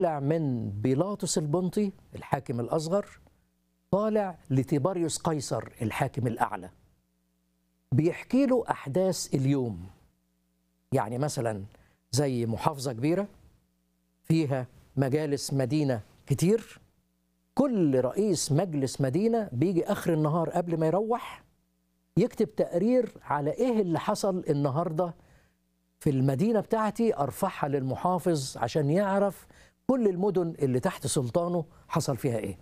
طالع من بيلاطس البنطي الحاكم الأصغر طالع لتيباريوس قيصر الحاكم الأعلى بيحكي له أحداث اليوم يعني مثلا زي محافظة كبيرة فيها مجالس مدينة كتير كل رئيس مجلس مدينة بيجي آخر النهار قبل ما يروح يكتب تقرير على إيه اللي حصل النهاردة في المدينة بتاعتي أرفعها للمحافظ عشان يعرف كل المدن اللي تحت سلطانه حصل فيها إيه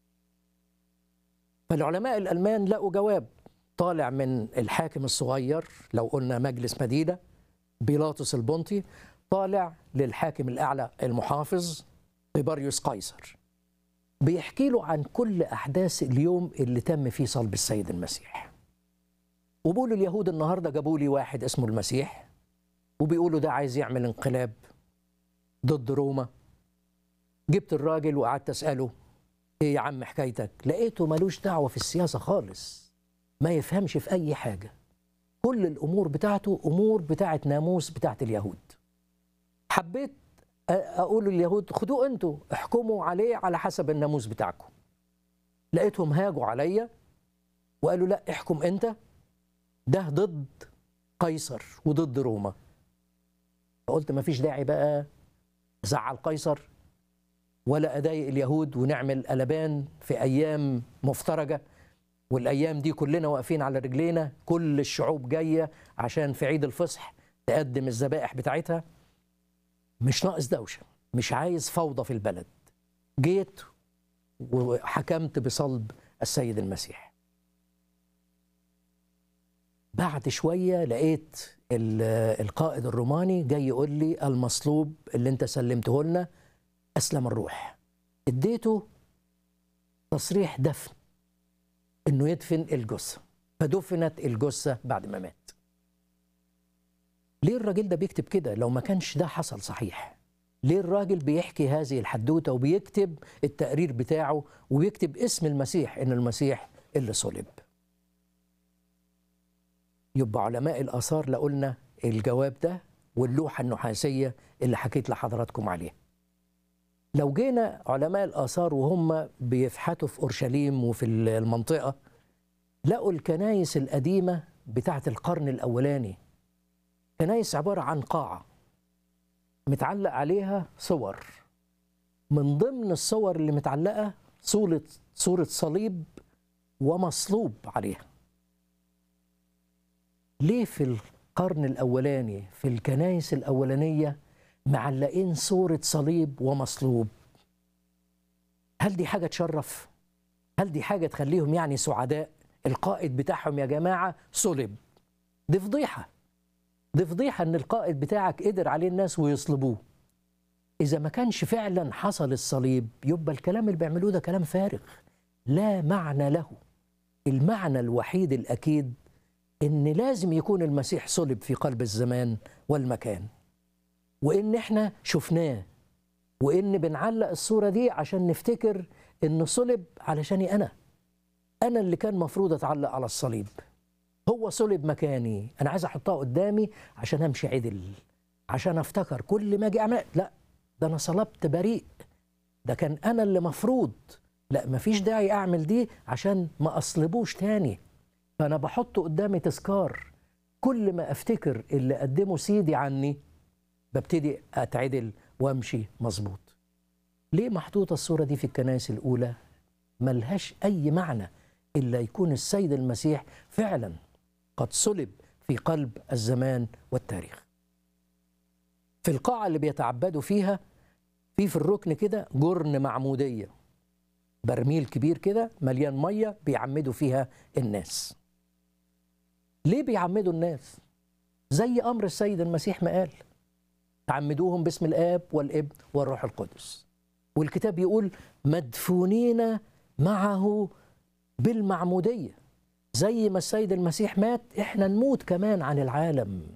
فالعلماء الألمان لقوا جواب طالع من الحاكم الصغير لو قلنا مجلس مدينة بيلاطس البنطي طالع للحاكم الأعلى المحافظ طيباريوس قيصر بيحكي له عن كل أحداث اليوم اللي تم فيه صلب السيد المسيح وبيقولوا اليهود النهارده جابوا لي واحد اسمه المسيح وبيقولوا ده عايز يعمل انقلاب ضد روما جبت الراجل وقعدت اساله ايه يا عم حكايتك لقيته ملوش دعوه في السياسه خالص ما يفهمش في اي حاجه كل الامور بتاعته امور بتاعت ناموس بتاعت اليهود حبيت اقول لليهود خدوه انتوا احكموا عليه على حسب الناموس بتاعكم لقيتهم هاجوا عليا وقالوا لا احكم انت ده ضد قيصر وضد روما فقلت ما فيش داعي بقى زعل قيصر ولا اضايق اليهود ونعمل قلبان في ايام مفترجه والايام دي كلنا واقفين على رجلينا كل الشعوب جايه عشان في عيد الفصح تقدم الذبائح بتاعتها مش ناقص دوشه مش عايز فوضى في البلد جيت وحكمت بصلب السيد المسيح بعد شويه لقيت القائد الروماني جاي يقول لي المصلوب اللي انت سلمته لنا اسلم الروح اديته تصريح دفن انه يدفن الجثه فدفنت الجثه بعد ما مات ليه الراجل ده بيكتب كده لو ما كانش ده حصل صحيح ليه الراجل بيحكي هذه الحدوته وبيكتب التقرير بتاعه وبيكتب اسم المسيح ان المسيح اللي صلب يبقى علماء الاثار لقولنا الجواب ده واللوحه النحاسيه اللي حكيت لحضراتكم عليها لو جينا علماء الآثار وهم بيفحتوا في أورشليم وفي المنطقة لقوا الكنايس القديمة بتاعة القرن الأولاني كنايس عبارة عن قاعة متعلق عليها صور من ضمن الصور اللي متعلقة صورة صورة صليب ومصلوب عليها ليه في القرن الأولاني في الكنايس الأولانية معلقين صورة صليب ومصلوب هل دي حاجة تشرف؟ هل دي حاجة تخليهم يعني سعداء؟ القائد بتاعهم يا جماعة صلب دي فضيحة دي فضيحة إن القائد بتاعك قدر عليه الناس ويصلبوه إذا ما كانش فعلا حصل الصليب يبقى الكلام اللي بيعملوه ده كلام فارغ لا معنى له المعنى الوحيد الأكيد إن لازم يكون المسيح صلب في قلب الزمان والمكان وان احنا شفناه وان بنعلق الصوره دي عشان نفتكر انه صلب علشاني انا انا اللي كان مفروض اتعلق على الصليب هو صلب مكاني انا عايز احطها قدامي عشان امشي عدل عشان افتكر كل ما اجي اعمل لا ده انا صلبت بريء ده كان انا اللي مفروض لا مفيش داعي اعمل دي عشان ما اصلبوش تاني فانا بحط قدامي تذكار كل ما افتكر اللي قدمه سيدي عني ببتدي اتعدل وامشي مظبوط ليه محطوطة الصورة دي في الكنائس الأولى ملهاش أي معنى إلا يكون السيد المسيح فعلا قد صلب في قلب الزمان والتاريخ في القاعة اللي بيتعبدوا فيها في في الركن كده جرن معمودية برميل كبير كده مليان مية بيعمدوا فيها الناس ليه بيعمدوا الناس زي أمر السيد المسيح ما قال تعمدوهم باسم الاب والابن والروح القدس والكتاب يقول مدفونين معه بالمعموديه زي ما السيد المسيح مات احنا نموت كمان عن العالم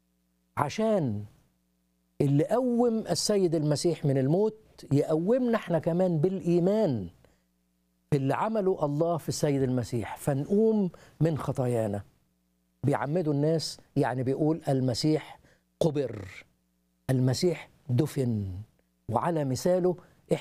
عشان اللي قوم السيد المسيح من الموت يقومنا احنا كمان بالايمان في اللي عمله الله في السيد المسيح فنقوم من خطايانا بيعمدوا الناس يعني بيقول المسيح قبر المسيح دفن وعلى مثاله